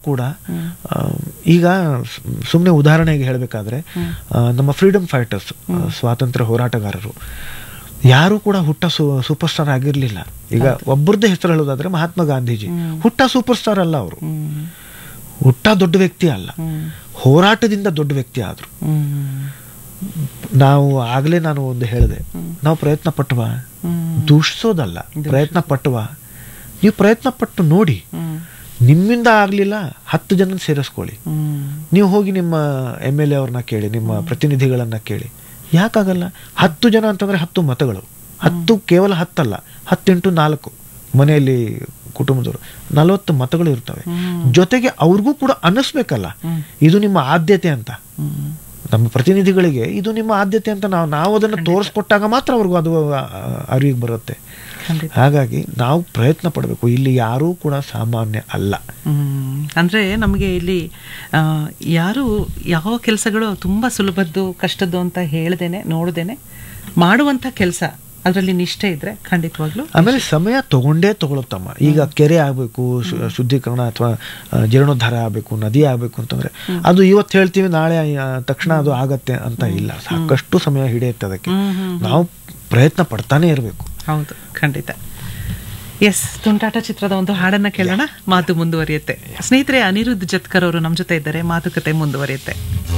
ಕೂಡ ಆ, ಈಗ ಸುಮ್ಮನೆ ಉದಾಹರಣೆಗೆ ಹೇಳಬೇಕಾದ್ರೆ ನಮ್ಮ ಫ್ರೀಡಮ್ ಫೈಟರ್ಸ್ ಸ್ವಾತಂತ್ರ್ಯ ಹೋರಾಟಗಾರರು ಯಾರು ಕೂಡ ಹುಟ್ಟ ಸೂಪರ್ ಸ್ಟಾರ್ ಆಗಿರ್ಲಿಲ್ಲ ಈಗ ಒಬ್ಬರದ್ದೇ ಹೆಸರು ಹೇಳೋದಾದ್ರೆ ಮಹಾತ್ಮ ಗಾಂಧೀಜಿ ಹುಟ್ಟ ಸೂಪರ್ ಸ್ಟಾರ್ ಅಲ್ಲ ಅವರು ಹ್ಮ್. ಹುಟ್ಟ ದೊಡ್ಡ ವ್ಯಕ್ತಿ ಅಲ್ಲ ಹೋರಾಟದಿಂದ ದೊಡ್ಡ ವ್ಯಕ್ತಿ ಆದ್ರು ಹ್ಮ್. ನಾವು ಆಗ್ಲೇ ನಾನು ಒಂದು ಹೇಳಿದೆ ನಾವು ಪ್ರಯತ್ನ ಪಟ್ಟವ ಹ್ಮ್. ದೂಷಿಸೋದಲ್ಲ ಪ್ರಯತ್ನ ಪಟ್ಟವ ನೀವು ಪ್ರಯತ್ನ ಪಟ್ಟು ನೋಡಿ ಹ್ಮ್. ನಿಮ್ಮಿಂದ ಆಗ್ಲಿಲ್ಲ ಹತ್ತು ಜನ ಸೇರಿಸ್ಕೊಳ್ಳಿ ಹ್ಮ್. ನೀವು ಹೋಗಿ ನಿಮ್ಮ ಎಮ್ ಎಲ್ ಎ ಅವ್ರನ್ನ ಕೇಳಿ ನಿಮ್ಮ ಪ್ರತಿನಿಧಿಗಳನ್ನ ಕೇಳಿ ಯಾಕಾಗಲ್ಲ ಹತ್ತು ಜನ ಅಂತಂದ್ರೆ ಹತ್ತು ಮತಗಳು ಹತ್ತು ಕೇವಲ ಹತ್ತಲ್ಲ ಹತ್ತೆಂಟು ನಾಲ್ಕು ಮನೆಯಲ್ಲಿ ಕುಟುಂಬದವರು ನಲವತ್ತು ಮತಗಳು ಇರ್ತವೆ ಜೊತೆಗೆ ಅವ್ರಿಗೂ ಕೂಡ ಅನ್ನಿಸ್ಬೇಕಲ್ಲ ಇದು ನಿಮ್ಮ ಆದ್ಯತೆ ಅಂತ ಹ್ಮ್. ನಮ್ಮ ಪ್ರತಿನಿಧಿಗಳಿಗೆ ಇದು ನಿಮ್ಮ ಆದ್ಯತೆ ಅಂತ ನಾವು ನಾವು ಅದನ್ನು ತೋರಿಸ್ಕೊಟ್ಟಾಗ ಮಾತ್ರ ಅವ್ರಿಗೂ ಅದು ಅರಿವಿಗೆ ಬರುತ್ತೆ ಖಂಡಿತ ಹಾಗಾಗಿ ನಾವು ಪ್ರಯತ್ನ ಪಡಬೇಕು ಇಲ್ಲಿ ಯಾರೂ ಕೂಡ ಸಾಮಾನ್ಯ ಅಲ್ಲ ಹ್ಮ್. ಅಂದ್ರೆ ನಮಗೆ ಇಲ್ಲಿ ಆ, ಯಾರು ಯಾವ ಕೆಲಸಗಳು ತುಂಬಾ ಸುಲಭದ್ದು ಕಷ್ಟದ್ದು ಅಂತ ಹೇಳ್ದೇನೆ ನೋಡ್ದೇನೆ ಮಾಡುವಂತ ಕೆಲಸ ಅದರಲ್ಲಿ ನಿಷ್ಠೆ ಇದ್ರೆ ಖಂಡಿತವಾಗ್ಲೂ ಆಮೇಲೆ ಸಮಯ ತಗೊಂಡೇ ತಗೊಳುತ್ತಮ್ಮ ಈಗ ಕೆರೆ ಆಗಬೇಕು ಶುದ್ಧೀಕರಣ ಅಥವಾ ಜೀರ್ಣೋದ್ಧಾರ ಆಗಬೇಕು ನದಿ ಆಗಬೇಕು ಅಂತಂದ್ರೆ ಅದು ಇವತ್ತು ಹೇಳ್ತೀವಿ ನಾಳೆ ಆ, ತಕ್ಷಣ ಅದು ಆಗತ್ತೆ ಅಂತ ಇಲ್ಲ ಸಾಕಷ್ಟು ಸಮಯ ಹಿಡಿಯುತ್ತೆ ಅದಕ್ಕೆ ಹ್ಮ್, ಹ್ಮ್, ನಾವು ಪ್ರಯತ್ನ ಪಡ್ತಾನೆ ಇರಬೇಕು ಹೌದು ಖಂಡಿತ ಎಸ್ ತುಂಟಾಟ ಚಿತ್ರದ ಒಂದು ಹಾಡನ್ನ ಕೇಳೋಣ ಮಾತು ಮುಂದುವರಿಯುತ್ತೆ ಸ್ನೇಹಿತರೆ ಅನಿರುದ್ಧ್ ಜತ್ಕರ್ ಅವರು ನಮ್ಮ ಜೊತೆ ಇದ್ದಾರೆ ಮಾತುಕತೆ ಮುಂದುವರಿಯುತ್ತೆ